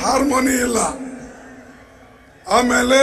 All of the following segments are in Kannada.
ಹಾರ್ಮೋನಿ ಇಲ್ಲ ಆಮೇಲೆ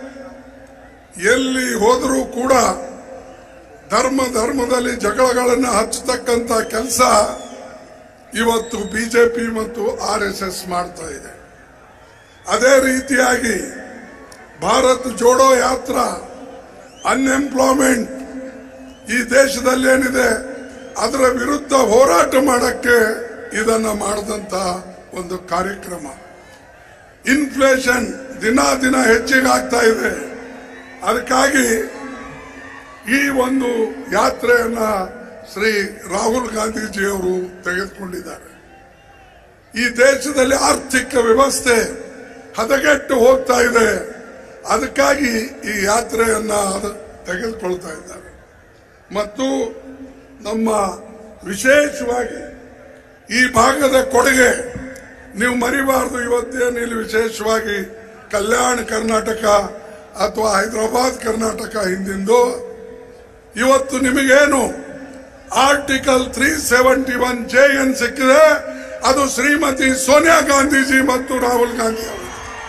ಎಲ್ಲಿ ಹೋದರೂ ಕೂಡ ಧರ್ಮ ಧರ್ಮದಲ್ಲಿ ಜಗಳಗಳನ್ನು ಹಚ್ಚತಕ್ಕಂತ ಕೆಲಸ ಇವತ್ತು ಬಿಜೆಪಿ ಮತ್ತು ಆರ್ ಎಸ್ ಎಸ್ ಮಾಡ್ತಾ ಇದೆ ಅದೇ ರೀತಿಯಾಗಿ ಭಾರತ್ ಜೋಡೋ ಯಾತ್ರಾ ಅನ್ಎಂಪ್ಲಾಯ್ಮೆಂಟ್ ಈ ದೇಶದಲ್ಲಿ ಏನಿದೆ ಅದರ ವಿರುದ್ಧ ಹೋರಾಟ ಮಾಡಕ್ಕೆ ಇದನ್ನ ಮಾಡಿದಂತ ಒಂದು ಕಾರ್ಯಕ್ರಮ ಇನ್ಫ್ಲೇಷನ್ ದಿನ ದಿನ ಹೆಚ್ಚಿಗೆ ಆಗ್ತಾ ಇದೆ ಅದಕ್ಕಾಗಿ ಈ ಒಂದು ಯಾತ್ರೆಯನ್ನ ಶ್ರೀ ರಾಹುಲ್ ಗಾಂಧೀಜಿಯವರು ತೆಗೆದುಕೊಂಡಿದ್ದಾರೆ ಈ ದೇಶದಲ್ಲಿ ಆರ್ಥಿಕ ವ್ಯವಸ್ಥೆ ಹದಗೆಟ್ಟು ಹೋಗ್ತಾ ಇದೆ ಅದಕ್ಕಾಗಿ ಈ ಯಾತ್ರೆಯನ್ನ ಅದು ತೆಗೆದುಕೊಳ್ತಾ ಇದ್ದಾರೆ ಮತ್ತು ನಮ್ಮ ವಿಶೇಷವಾಗಿ ಈ ಭಾಗದ ಕೊಡುಗೆ ನೀವು ಮರಿಬಾರದು ಇವತ್ತೇನು ಇಲ್ಲಿ ವಿಶೇಷವಾಗಿ ಕಲ್ಯಾಣ ಕರ್ನಾಟಕ ಅಥವಾ ಹೈದರಾಬಾದ್ ಕರ್ನಾಟಕ ಹಿಂದಿಂದು ಇವತ್ತು ನಿಮಗೇನು article three seventy one J N ಸಿಕ್ಕಿದೆ ಅದು ಶ್ರೀಮತಿ ಸೋನಿಯಾ ಗಾಂಧೀಜಿ ಮತ್ತು ರಾಹುಲ್ ಗಾಂಧಿ ಅವರು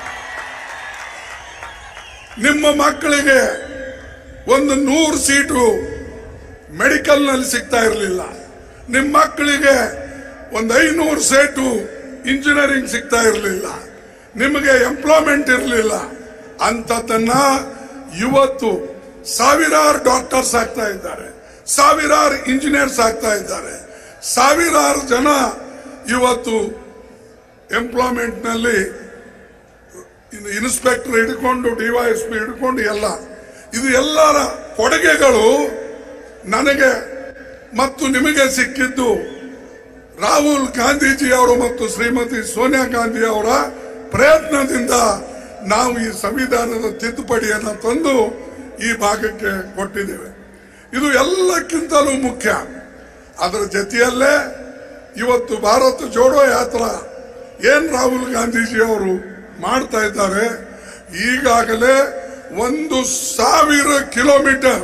ನಿಮ್ಮ ಮಕ್ಕಳಿಗೆ ಒಂದು ನೂರು ಸೀಟು ಮೆಡಿಕಲ್ ನಲ್ಲಿ ಸಿಗ್ತಾ ಇರಲಿಲ್ಲ ನಿಮ್ಮ ಮಕ್ಕಳಿಗೆ ಒಂದು ಐನೂರು ಸೀಟು ಇಂಜಿನಿಯರಿಂಗ್ ಸಿಗ್ತಾ ಇರಲಿಲ್ಲ ನಿಮಗೆ ಎಂಪ್ಲಾಯ್ಮೆಂಟ್ ಇರಲಿಲ್ಲ ಅಂತದನ್ನ ಇವತ್ತು ಸಾವಿರಾರು ಡಾಕ್ಟರ್ಸ್ ಆಗ್ತಾ ಇದ್ದಾರೆ ಸಾವಿರಾರು ಇಂಜಿನಿಯರ್ಸ್ ಆಗ್ತಾ ಇದ್ದಾರೆ ಸಾವಿರಾರು ಜನ ಇವತ್ತು ಎಂಪ್ಲಾಯ್ಮೆಂಟ್ ನಲ್ಲಿ ಇನ್ಸ್ಪೆಕ್ಟರ್ ಹಿಡ್ಕೊಂಡು ಡಿವೈಎಸ್ಪಿ ಹಿಡ್ಕೊಂಡು ಎಲ್ಲ ಇದು ಎಲ್ಲರ ಕೊಡುಗೆಗಳು ನನಗೆ ಮತ್ತು ನಿಮಗೆ ಸಿಕ್ಕಿದ್ದು ರಾಹುಲ್ ಗಾಂಧೀಜಿ ಅವರು ಮತ್ತು ಶ್ರೀಮತಿ ಸೋನಿಯಾ ಗಾಂಧಿ ಅವರ ಪ್ರಯತ್ನದಿಂದ ನಾವು ಈ ಸಂವಿಧಾನದ ತಿದ್ದುಪಡಿಯನ್ನು ತಂದು ಈ ಭಾಗಕ್ಕೆ ಕೊಟ್ಟಿದ್ದೇವೆ ಇದು ಎಲ್ಲಕ್ಕಿಂತಲೂ ಮುಖ್ಯ ಅದರ ಜೊತೆಯಲ್ಲೇ ಇವತ್ತು ಭಾರತ ಜೋಡೋ ಯಾತ್ರಾ ಏನ್ ರಾಹುಲ್ ಗಾಂಧೀಜಿ ಅವರು ಮಾಡ್ತಾ ಇದ್ದಾರೆ ಈಗಾಗಲೇ ಒಂದು ಸಾವಿರ ಕಿಲೋಮೀಟರ್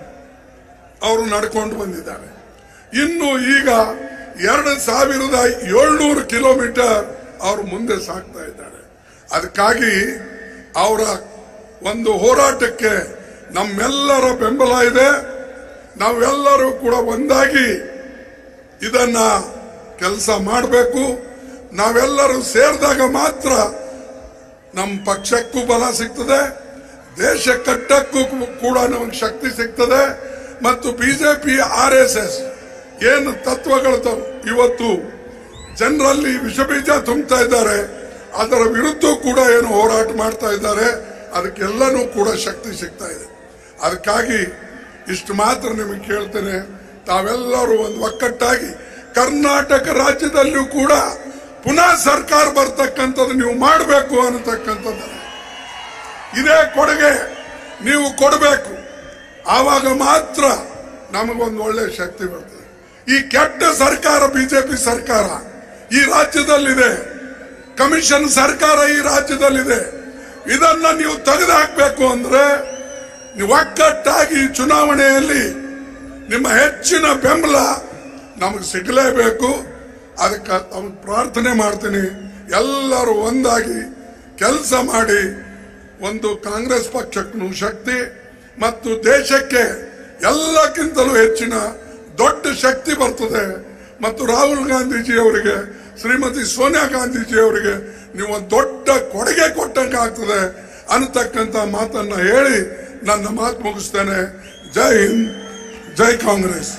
ಅವರು ನಡ್ಕೊಂಡು ಬಂದಿದ್ದಾರೆ ಇನ್ನು ಈಗ ಎರಡು ಸಾವಿರದ ಏಳ್ನೂರು ಕಿಲೋಮೀಟರ್ ಅವರು ಮುಂದೆ ಸಾಗ್ತಾ ಇದ್ದಾರೆ ಅದಕ್ಕಾಗಿ ಅವರ ಒಂದು ಹೋರಾಟಕ್ಕೆ ನಮ್ಮೆಲ್ಲರ ಬೆಂಬಲ ಇದೆ ನಾವೆಲ್ಲರೂ ಕೂಡ ಒಂದಾಗಿ ಇದನ್ನ ಕೆಲಸ ಮಾಡಬೇಕು ನಾವೆಲ್ಲರೂ ಸೇರಿದಾಗ ಮಾತ್ರ ನಮ್ಮ ಪಕ್ಷಕ್ಕೂ ಬಲ ಸಿಗ್ತದೆ ದೇಶ ಕಟ್ಟಕ್ಕೂ ಕೂಡ ನಮಗೆ ಶಕ್ತಿ ಸಿಗ್ತದೆ ಮತ್ತು ಬಿಜೆಪಿ ಆರ್ ಎಸ್ ಎಸ್ ಏನು ತತ್ವಗಳು ತ- ಇವತ್ತು ಜನರಲ್ಲಿ ವಿಷಬೀಜ ತುಂಬುತ್ತಾ ಇದ್ದಾರೆ ಅದರ ವಿರುದ್ಧ ಕೂಡ ಏನು ಹೋರಾಟ ಮಾಡ್ತಾ ಇದ್ದಾರೆ ಅದಕ್ಕೆಲ್ಲನೂ ಕೂಡ ಶಕ್ತಿ ಸಿಗ್ತಾ ಇದೆ ಅದಕ್ಕಾಗಿ ಇಷ್ಟು ಮಾತ್ರ ನಿಮಗೆ ಕೇಳ್ತೇನೆ ತಾವೆಲ್ಲರೂ ಒಂದು ಒಕ್ಕಟ್ಟಾಗಿ ಕರ್ನಾಟಕ ರಾಜ್ಯದಲ್ಲೂ ಕೂಡ ಪುನಃ ಸರ್ಕಾರ ಬರ್ತಕ್ಕಂಥದ್ದು ನೀವು ಮಾಡಬೇಕು ಅನ್ನತಕ್ಕಂಥದ್ದು ಇದೇ ಕೊಡುಗೆ ನೀವು ಕೊಡಬೇಕು ಆವಾಗ ಮಾತ್ರ ನಮಗೊಂದು ಒಳ್ಳೆ ಶಕ್ತಿ ಬರ್ತದೆ ಈ ಕೆಟ್ಟ ಸರ್ಕಾರ ಬಿಜೆಪಿ ಸರ್ಕಾರ ಈ ರಾಜ್ಯದಲ್ಲಿದೆ ಕಮಿಷನ್ ಸರ್ಕಾರ ಈ ರಾಜ್ಯದಲ್ಲಿದೆ ಇದನ್ನ ನೀವು ತೆಗೆದುಹಾಕಬೇಕು ಅಂದ್ರೆ ನೀವು ಒಕ್ಕಟ್ಟಾಗಿ ಚುನಾವಣೆಯಲ್ಲಿ ನಿಮ್ಮ ಹೆಚ್ಚಿನ ಬೆಂಬಲ ನಮಗೆ ಸಿಗಲೇಬೇಕು ಅದಕ್ಕೆ ಅವ್ನು ಪ್ರಾರ್ಥನೆ ಮಾಡ್ತೀನಿ ಎಲ್ಲರೂ ಒಂದಾಗಿ ಕೆಲಸ ಮಾಡಿ ಒಂದು ಕಾಂಗ್ರೆಸ್ ಪಕ್ಷಕ್ಕೂ ಶಕ್ತಿ ಮತ್ತು ದೇಶಕ್ಕೆ ಎಲ್ಲಕ್ಕಿಂತಲೂ ಹೆಚ್ಚಿನ ದೊಡ್ಡ ಶಕ್ತಿ ಬರ್ತದೆ ಮತ್ತು ರಾಹುಲ್ ಗಾಂಧೀಜಿ ಅವರಿಗೆ ಶ್ರೀಮತಿ ಸೋನಿಯಾ ಗಾಂಧೀಜಿ ಅವರಿಗೆ ನೀವು ಒಂದು ದೊಡ್ಡ ಕೊಡುಗೆ ಕೊಟ್ಟಂಗೆ ಆಗ್ತದೆ ಅನ್ನತಕ್ಕಂಥ ಮಾತನ್ನ ಹೇಳಿ ನನ್ನ ಮಾತು ಮುಗಿಸ್ತೇನೆ ಜೈ ಹಿಂದ್ ಜೈ ಕಾಂಗ್ರೆಸ್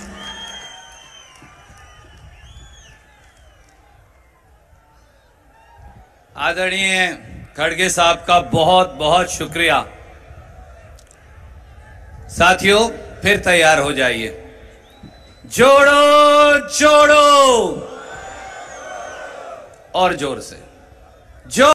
आदरणीय खड़गे साहब का बहुत बहुत शुक्रिया साथियों फिर तैयार हो जाइए जोड़ो जोड़ो और जोर से जो